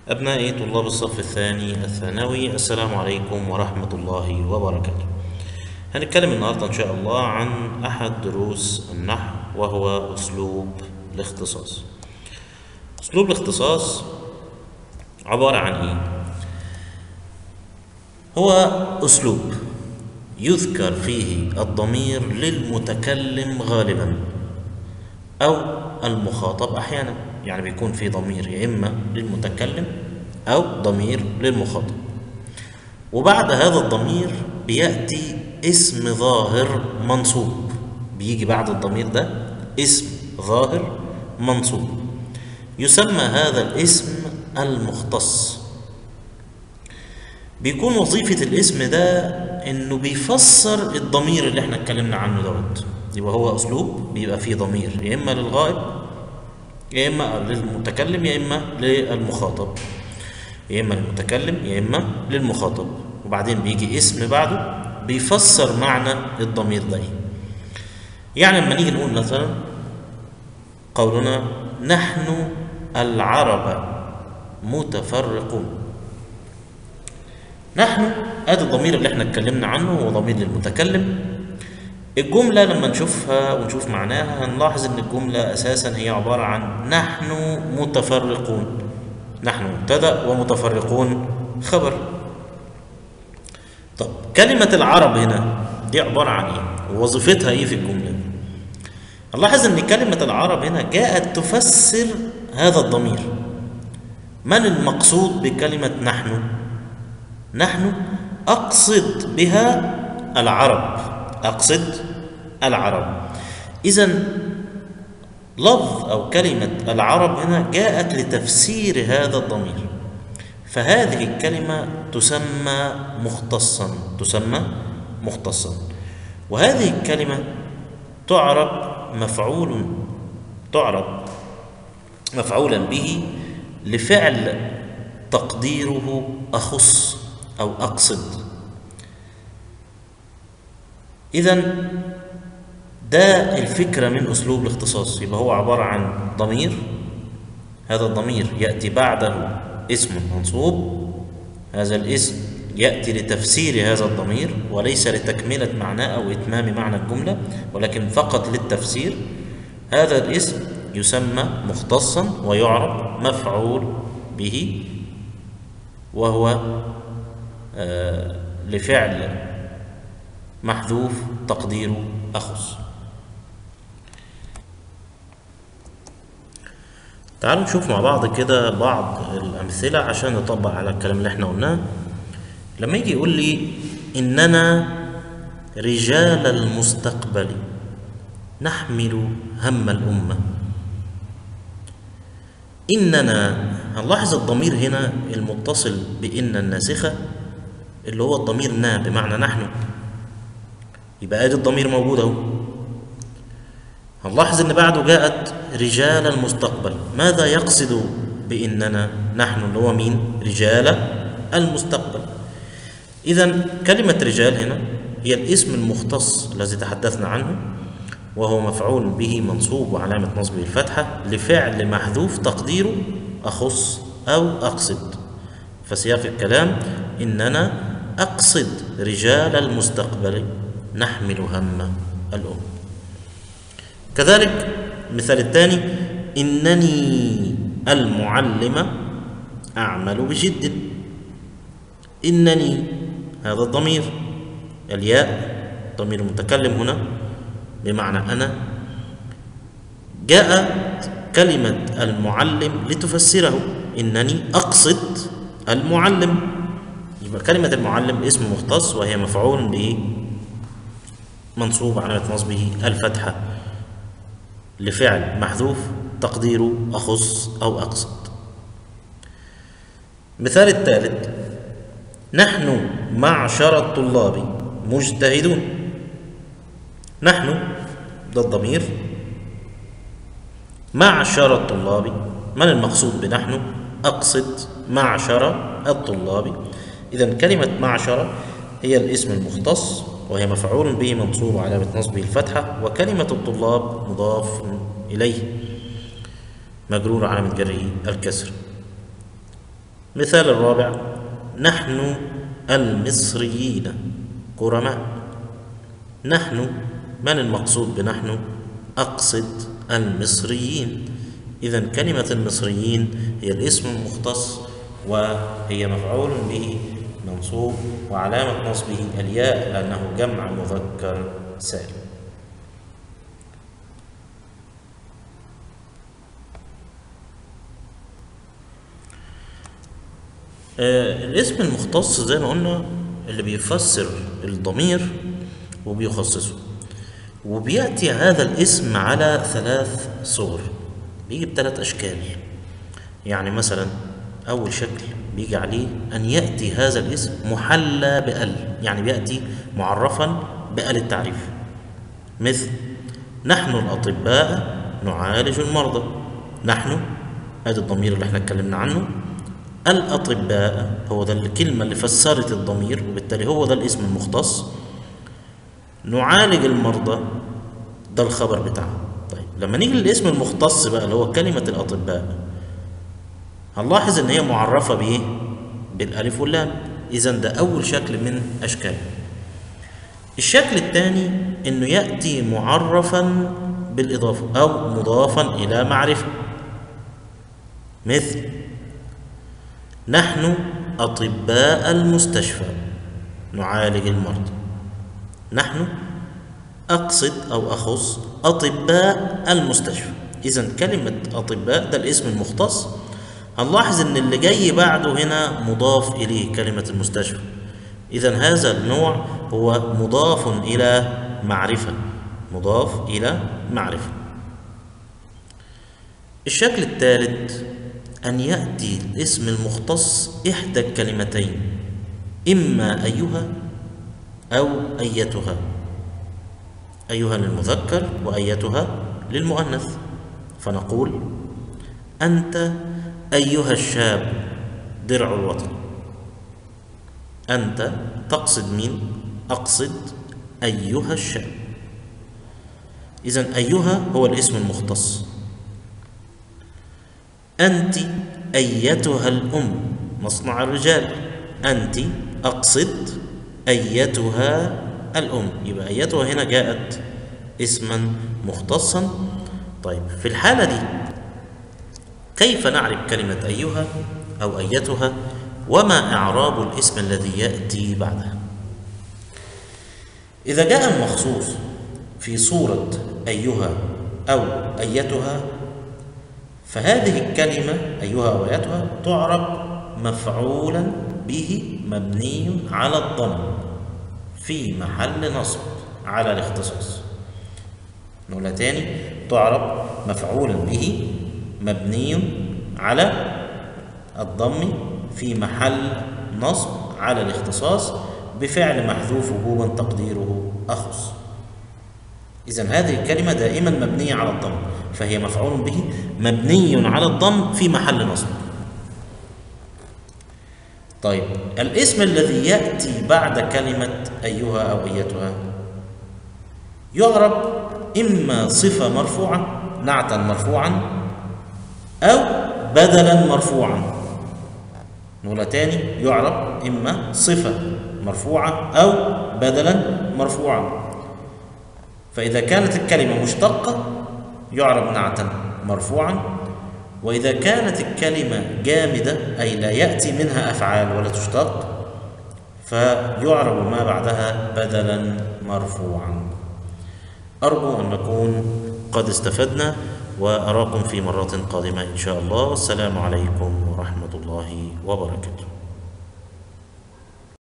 أبنائي طلاب الصف الثاني الثانوي السلام عليكم ورحمة الله وبركاته هنتكلم النهاردة إن شاء الله عن أحد دروس النحو وهو أسلوب الاختصاص أسلوب الاختصاص عبارة عن إيه؟ هو أسلوب يذكر فيه الضمير للمتكلم غالبا أو المخاطب أحيانا يعني بيكون في ضمير يا إما للمتكلم أو ضمير للمخاطب وبعد هذا الضمير بيأتي اسم ظاهر منصوب بيجي بعد الضمير ده اسم ظاهر منصوب يسمى هذا الاسم المختص بيكون وظيفة الاسم ده انه بيفسر الضمير اللي احنا اتكلمنا عنه دوت يبقى هو اسلوب بيبقى فيه ضمير يا اما للغائب يا اما للمتكلم يا اما للمخاطب يا اما للمتكلم يا اما للمخاطب وبعدين بيجي اسم بعده بيفسر معنى الضمير ده ايه يعني لما نيجي نقول مثلا قولنا نحن العرب متفرقون نحن ادي الضمير اللي احنا اتكلمنا عنه هو ضمير للمتكلم الجملة لما نشوفها ونشوف معناها هنلاحظ ان الجملة اساسا هي عبارة عن نحن متفرقون نحن مبتدأ ومتفرقون خبر طب كلمة العرب هنا دي عبارة عن ايه ووظيفتها ايه في الجملة نلاحظ ان كلمة العرب هنا جاءت تفسر هذا الضمير من المقصود بكلمة نحن نحن أقصد بها العرب أقصد العرب إذا لفظ أو كلمة العرب هنا جاءت لتفسير هذا الضمير فهذه الكلمة تسمى مختصا تسمى مختصا وهذه الكلمة تعرب مفعول تعرب مفعولا به لفعل تقديره أخص أو أقصد إذا ده الفكرة من أسلوب الاختصاص يبقى هو عبارة عن ضمير هذا الضمير يأتي بعده اسم منصوب هذا الاسم يأتي لتفسير هذا الضمير وليس لتكملة معناه أو إتمام معنى الجملة ولكن فقط للتفسير هذا الاسم يسمى مختصا ويعرب مفعول به وهو آه لفعل محذوف تقديره أخص تعالوا نشوف مع بعض كده بعض الأمثلة عشان نطبق على الكلام اللي احنا قلناه لما يجي يقول لي إننا رجال المستقبل نحمل هم الأمة إننا هنلاحظ الضمير هنا المتصل بإن الناسخة اللي هو الضمير نا بمعنى نحن يبقى ادي الضمير موجود اهو هنلاحظ ان بعده جاءت رجال المستقبل ماذا يقصد باننا نحن اللي هو مين رجال المستقبل اذا كلمه رجال هنا هي الاسم المختص الذي تحدثنا عنه وهو مفعول به منصوب وعلامه نصبه الفتحه لفعل محذوف تقديره اخص او اقصد فسياق الكلام اننا اقصد رجال المستقبل نحمل هم الأم كذلك المثال الثاني إنني المعلم أعمل بجد إنني هذا الضمير الياء ضمير المتكلم هنا بمعنى أنا جاءت كلمة المعلم لتفسره إنني أقصد المعلم يبقى كلمة المعلم اسم مختص وهي مفعول به منصوب علامة نصبه الفتحة لفعل محذوف تقديره أخص أو أقصد مثال الثالث نحن معشر الطلاب مجتهدون نحن ده الضمير معشر الطلاب من المقصود بنحن أقصد معشر الطلاب إذا كلمة معشر هي الاسم المختص وهي مفعول به منصوب علامة نصبه الفتحة وكلمة الطلاب مضاف إليه مجرور علامة جره الكسر مثال الرابع نحن المصريين كرماء نحن من المقصود بنحن أقصد المصريين إذا كلمة المصريين هي الاسم المختص وهي مفعول به منصوب وعلامة نصبه الياء لأنه جمع مذكر سالم آه، الاسم المختص زي ما قلنا اللي بيفسر الضمير وبيخصصه وبيأتي هذا الاسم على ثلاث صور بيجي بثلاث أشكال يعني مثلا أول شكل بيجي عليه أن يأتي هذا الاسم محلى بأل يعني بيأتي معرفا بأل التعريف مثل نحن الأطباء نعالج المرضى نحن هذا الضمير اللي احنا اتكلمنا عنه الأطباء هو ده الكلمة اللي فسرت الضمير وبالتالي هو ده الاسم المختص نعالج المرضى ده الخبر بتاعه طيب لما نيجي للاسم المختص بقى اللي هو كلمة الأطباء هنلاحظ إن هي معرفة بإيه؟ بالألف واللام إذا ده أول شكل من أشكاله الشكل الثاني إنه يأتي معرفا بالإضافة أو مضافا إلى معرفة مثل نحن أطباء المستشفى نعالج المرضى نحن أقصد أو أخص أطباء المستشفى إذا كلمة أطباء ده الاسم المختص هنلاحظ إن اللي جاي بعده هنا مضاف إليه كلمة المستشفى إذا هذا النوع هو مضاف إلى معرفة مضاف إلى معرفة الشكل الثالث أن يأتي الاسم المختص إحدى الكلمتين إما أيها أو أيتها أيها للمذكر وأيتها للمؤنث فنقول أنت أيها الشاب درع الوطن أنت تقصد مين؟ أقصد أيها الشاب إذا أيها هو الاسم المختص أنت أيتها الأم مصنع الرجال أنت أقصد أيتها الأم يبقى أيتها هنا جاءت اسما مختصا طيب في الحالة دي كيف نعرف كلمة أيها أو أيتها وما إعراب الاسم الذي يأتي بعدها إذا جاء المخصوص في صورة أيها أو أيتها فهذه الكلمة أيها أو أيتها تعرب مفعولا به مبني على الضم في محل نصب على الاختصاص نقولها تاني تعرب مفعولا به مبني على الضم في محل نصب على الاختصاص بفعل محذوف وجوبا تقديره أخص إذا هذه الكلمة دائما مبنية على الضم فهي مفعول به مبني على الضم في محل نصب طيب الاسم الذي يأتي بعد كلمة أيها أو أيتها يعرب إما صفة مرفوعة نعتا مرفوعا أو بدلا مرفوعا نقولها تاني يعرب إما صفة مرفوعة أو بدلا مرفوعا فإذا كانت الكلمة مشتقة يعرب نعتا مرفوعا وإذا كانت الكلمة جامدة أي لا يأتي منها أفعال ولا تشتق فيعرب ما بعدها بدلا مرفوعا أرجو أن نكون قد استفدنا وأراكم في مرات قادمة إن شاء الله والسلام عليكم ورحمة الله وبركاته